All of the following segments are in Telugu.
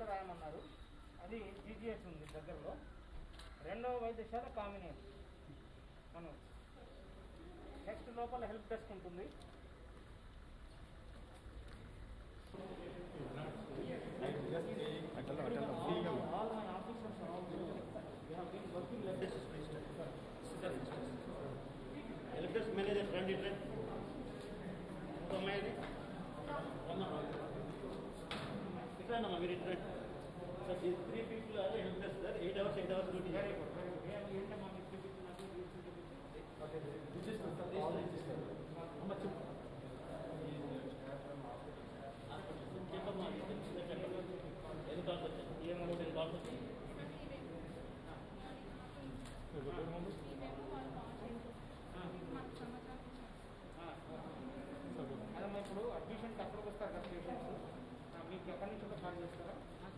కూడా రాయమన్నారు అది జీజీఎస్ ఉంది దగ్గరలో రెండవ వైద్యశాల కామినేని మనం నెక్స్ట్ లోపల హెల్ప్ డెస్క్ ఉంటుంది All my officers are all We have been working like this. Help desk manager రండి ఇట్లా అమ్మాయి ఇట్లా అమ్మా మీరు ఇట్లా sir three people are help desk sir eight hours eight hours duty Very good, very good. ఏ- ఏంటమ్మా మీకు చూపించినట్టు చెప్పమ్మా చెప్పండి ఎన్ని కాల్స్ వచ్చాయి ఏం మూడు కాల్స్ వచ్చాయి అదమ్మా ఇప్పుడు అడ్మిషన్కి అక్కడికి వస్తారు కదా పేషెంట్స్ మీకు ఎక్కడి నుంచి కూడా కాల్ చేస్తారా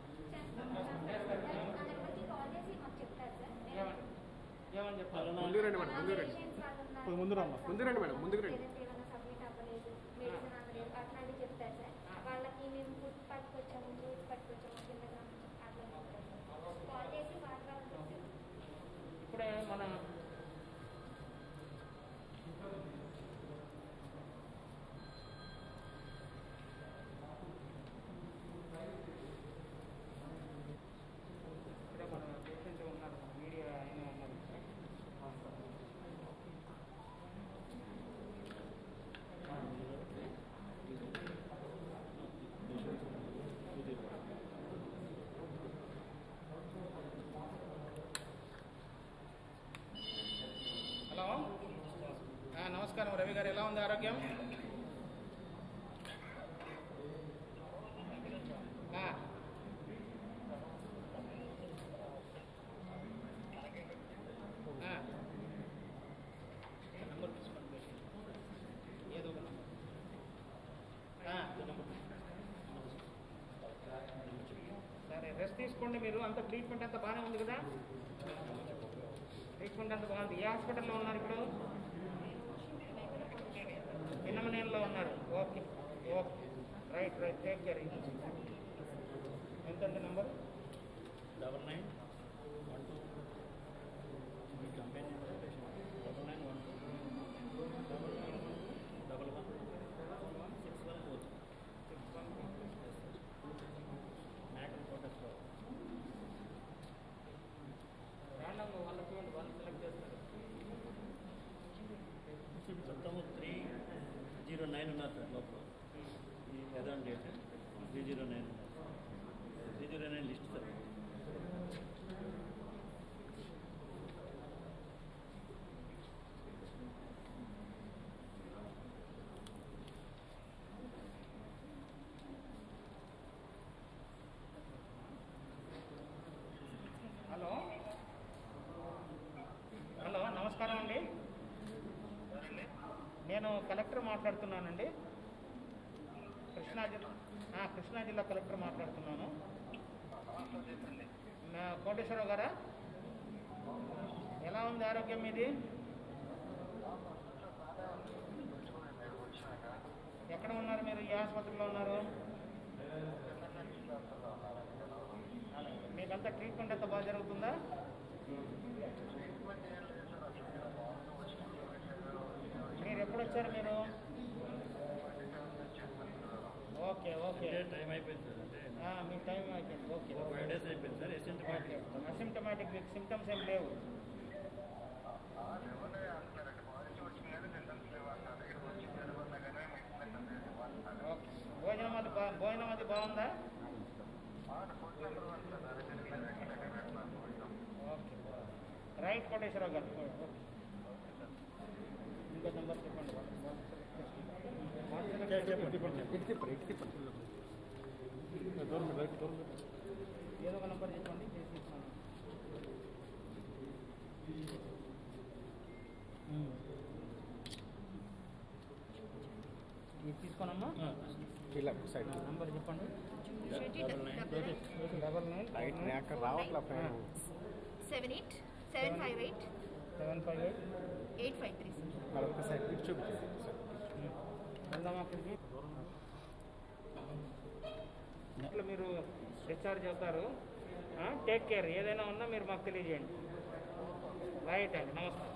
ఏమని ఏమని చెప్పాలి ముందు రండి మేడం ముందు రండి ముందు రమ్మా ముందు రండి మేడం ముందుకు రండి సబ్మిట్ అవ్వలేదు మెడిసిన్ అవ్వలేదు అట్లాంటివి చెప్తారు సార్ వాళ్ళకి మేము ఫుడ్ పట్టుకొచ్చాము ఫ్రూట్స్ పట్టుకొచ్చాము కింద అట్లా చెప్తారు సార్ కాల్ చేసి మాట్లాడుకుంటాం ఇప్పుడే మన ఇక్కడే మన పేషెంట్ ఉన్నారు మన మీడియా ఆయన ఉన్నారు హలో ఆ, నమస్కారం రవి గారు ఎలా ఉంది ఆరోగ్యం ఆ. ఆ. నంబర్ తీసుకోండి పేషెంట్. ఏదో ఒక నంబర్ ఆ, సరే రెస్ట్ తీసుకోండి మీరు అంత ట్రీట్మెంట్ అంతా బాగానే ఉంది కదా ట్రీట్మెంట్ అంతా బాగుంది ఏ హాస్పిటల్లో ఉన్నారు ఇప్పుడు పిన్నమనేనిలో ఉన్నారు okay okay right right take care ఎంతండి number double nine one two మీ company double nine one two double nine double one six one four six one matter protect ర్యాండమ్గా వాళ్ళకి ఇవ్వండి వాళ్ళు సెలెక్ట్ చేస్తారు మొత్తము త్రీ జీరో నైన్ ఉన్నారు సార్ లోపల ఈ ప్రధాన డేట్ త్రీ జీరో నైన్ ఉన్నారు three zero nine list sir hello hello నమస్కారం అండి నేను కలెక్టర్ మాట్లాడుతున్నానండి కృష్ణా జిల్లా ఆ, కృష్ణా జిల్లా కలెక్టర్ మాట్లాడుతున్నాను నా కోటేశ్వరరావు గారా ఎలా ఉంది ఆరోగ్యం మీది ఎక్కడ ఉన్నారు మీరు ఏ ఆసుపత్రిలో ఉన్నారు మీకంతా ట్రీట్మెంట్ అంతా బాగా జరుగుతుందా మీరు ఎప్పుడు వచ్చారు మీరు ఓకే ఓకే అంటే టైం అయిపోయింది సార్ అంటే ఆ, మీ టైం అయిపోయింది ఓకే ఫైవ్ డేస్ అయిపోయింది సార్ ఎసెంట్ ఓకే అసిమ్టమాటిక్ మీకు సిమ్టమ్స్ ఏం లేవు ఓకే భోజనం అది బా భోజనం అది బాగుందా ఓకే రైట్ కోటేశ్వరరావు గారు ఓకే ఇంకో నెంబర్ చెప్పండి వాళ్ళు వాళ్ళు select చేస్తారు. వాళ్ళు select ఇటు తిప్పండి ఇటు తిప్పండి దూరం రైట్ దూరం ఏదో ఒక నెంబర్ చెప్పండి చేసి ఇస్తాను ఇది తీసుకోనమ్మా ఇలా సైడ్ నెంబర్ చెప్పండి double nine double nine right అక్కడ రావట్లే fine seven eight seven five eight seven five eight eight five three మరి ఒక సైడ్ ఇటు చూపించండి సార్ వెళ్దామా అక్కడికి ఇట్లా మీరు డిశ్చార్జ్ అవుతారు టేక్ కేర్ ఏదైనా ఉన్నా మీరు మాకు తెలియజేయండి రైట్ అండి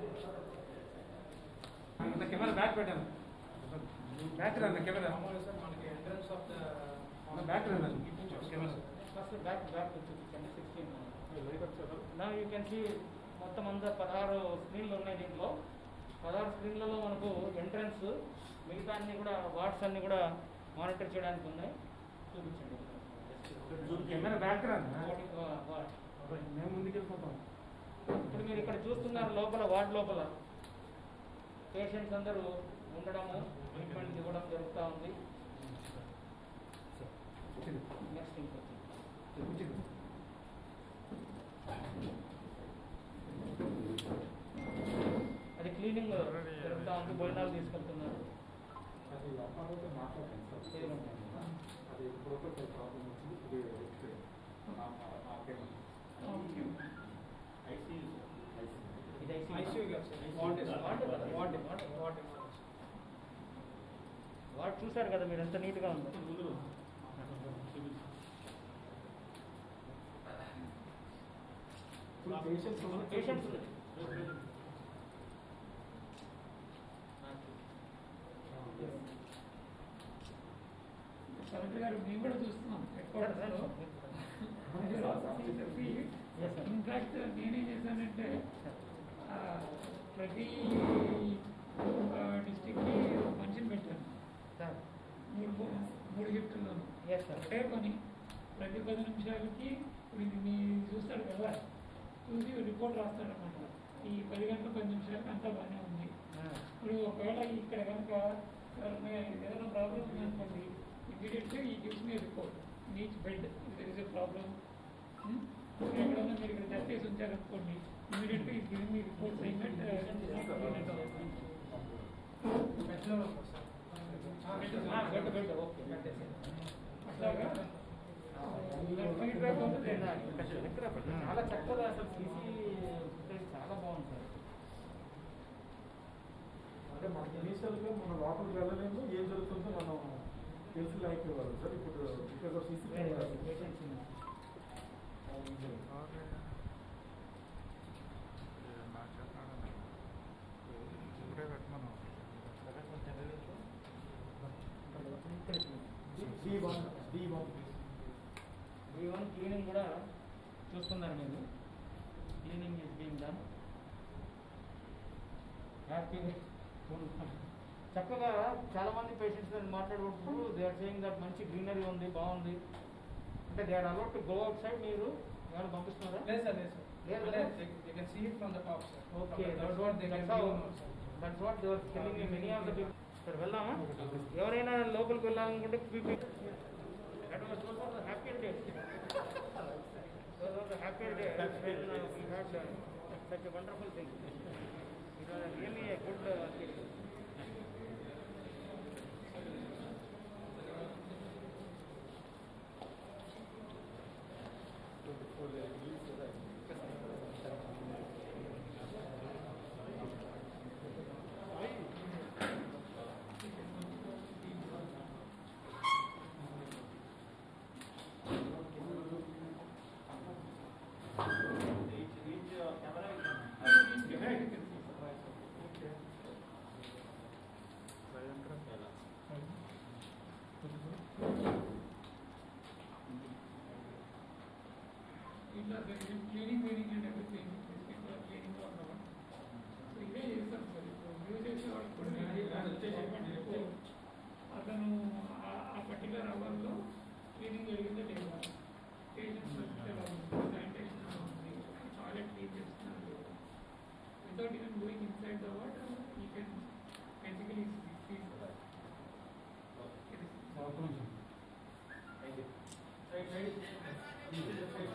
నమస్తే కెమెరా బ్యాక్ పెట్టాను బ్యాక్ రండి కెమెరా మనకి ఎంట్రన్స్ ఆఫ్ ద బ్యాక్ రండి కెమెరా ఫస్ట్ బ్యాక్ బ్యాక్ చూపించండి సిక్స్టీన్ నా యూ కెన్ సీ మొత్తం అంతా పదహారు స్క్రీన్లు ఉన్నాయి దీంట్లో పదహారు స్క్రీన్లలో మనకు ఎంట్రన్స్ మిగతా అన్ని కూడా వార్డ్స్ అన్ని కూడా మానిటర్ చేయడానికి ఉన్నాయి చూపించండి కెమెరా బ్యాక్ రండి వార్డ్ మేము ముందుకెళ్ళిపోతాం ఇప్పుడు మీరు ఇక్కడ చూస్తున్నారు లోపల వార్డ్ లోపల పేషెంట్స్ అందరూ ఉండడము ట్రీట్మెంట్ ఇవ్వడం జరుగుతూ ఉంది నెక్స్ట్ ఇంకొచ్చింది అది క్లీనింగ్ జరుగుతూ ఉంది భోజనాలు తీసుకెళ్తున్నారు అది అప్పారైతే మాట్లాడండి సార్ ఏది ఉంటాయి? అది ఇప్పుడు ఒకటి ప్రాబ్లం వచ్చింది ఇది ఎక్స్రే ఇది ICU. ఐసీయూ కాదు sir ward ward ward ward ward ward ward చూశారు కదా మీరు ఎంత నీట్గా ఉందో ఇప్పుడు పేషెంట్స్ పేషెంట్స్ కలెక్టర్ గారు మేము కూడా చూస్తున్నాం హెడ్ క్వార్టర్స్లో Yes, sir. ఇన్ఫాక్ట్ నేనేం చేశానంటే ఆ, ప్రతి డిస్టిక్కి మనిషిని పెట్టాను సార్ మూడు మూడు షిఫ్ట్లను ఎస్ సార్ ఒకటే పని ప్రతి పది నిమిషాలకి ఇప్పుడు ఇది మీ చూస్తాడు కదా చూసి రిపోర్ట్ రాస్తాడనమాట ఈ పది గంటల పది నిమిషాలకి అంతా బాగానే ఉంది ఇప్పుడు ఒకవేళ ఇక్కడ కనుక ఎవరైనా ఏదైనా ప్రాబ్లం ఉందనుకోండి ఇమీడియట్గా he gives me report each bed there is a problem ఎక్కడైనా మీరు ఇక్కడ టెస్ట్ చేసి ఉంచారనుకోండి ఇమీడియట్గా he give me report saying bed bed okay అట్లాగా ఫీడ్బ్యాక్ అవుతుంది చాలా చక్కగా అసలు సీసీ ఫుటేజ్ చాలా బాగుంది సార్ అంటే మనకి ఇనీషియల్గా మనం లోపలికి వెళ్ళలేము ఏం జరుగుతుందో మనం తెలిసి లైక్ ఇవ్వాలి సార్ ఇప్పుడు because of CC camera patients D one D one E one cleaning కూడా చూస్తున్నారు మీరు cleaning is being done happy చక్కగా చాలా మంది పేషెంట్స్ నేను మాట్లాడుకుంటున్నారు దే ఆర్ సేయింగ్ దట్ మంచి గ్రీనరీ ఉంది బాగుంది అంటే they are allowed to go outside మీరు ఏమైనా పంపిస్తున్నారా లేదు సార్ లేదు లేదు సార్ కదా? You can see it from the top sir okay that's what they can that's what they are telling me many of the people సరే వెళ్దామా ఎవరైనా లోపలికి వెళ్ళాలనుకుంటే పీపీ that was those are the happy days those are the happy days when we had such a wonderful thing it was really a good ఇట్లా క్లీనింగ్ క్లీనింగ్ అండ్ ఎవ్రీథింగ్ ఇట్లా క్లీనింగ్ లో ఉన్నాం సో ఇదే చేస్తాం సార్ ఇప్పుడు వ్యూ చేసే వాళ్ళకి కూడా నేను అతను ఆ- ఆ పర్టికులర్ అవర్లో క్లీనింగ్ జరిగిందో లేదా పేషెంట్స్ ఎలా ఉంది